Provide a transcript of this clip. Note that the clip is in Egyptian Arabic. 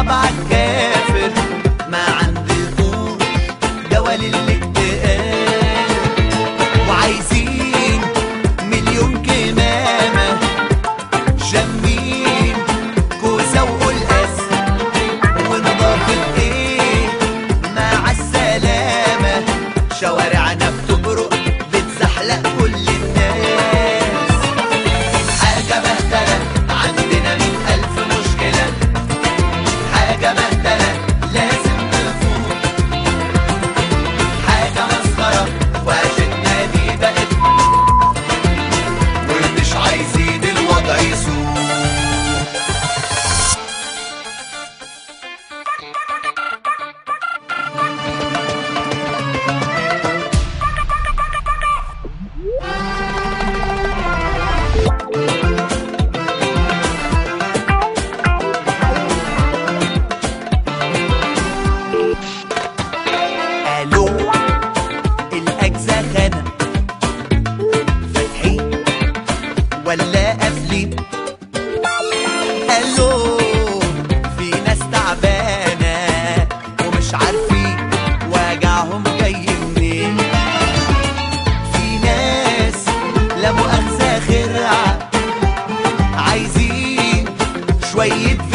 صعب عالكافر ما عندكوش دوا للاكتئاب وعايزين مليون كمامة شمين كوسة وقلقاس ونظافة ايه مع السلامة شوارعنا بتبرق بتزحلق كل الناس حاجة مهتلة عندنا مئة ألف مشكلة حاجة مهتلة لازم نفوق حاجة مسخرة وعيشتنا دي بقت ومش عايزين الوضع يسوق الو الاجزاء خانه فاتحين ولا قافلين الو في ناس تعبانه ومش عارفين وجعهم جاي منين في ناس لا مؤاخذه خرعه عايزين شويه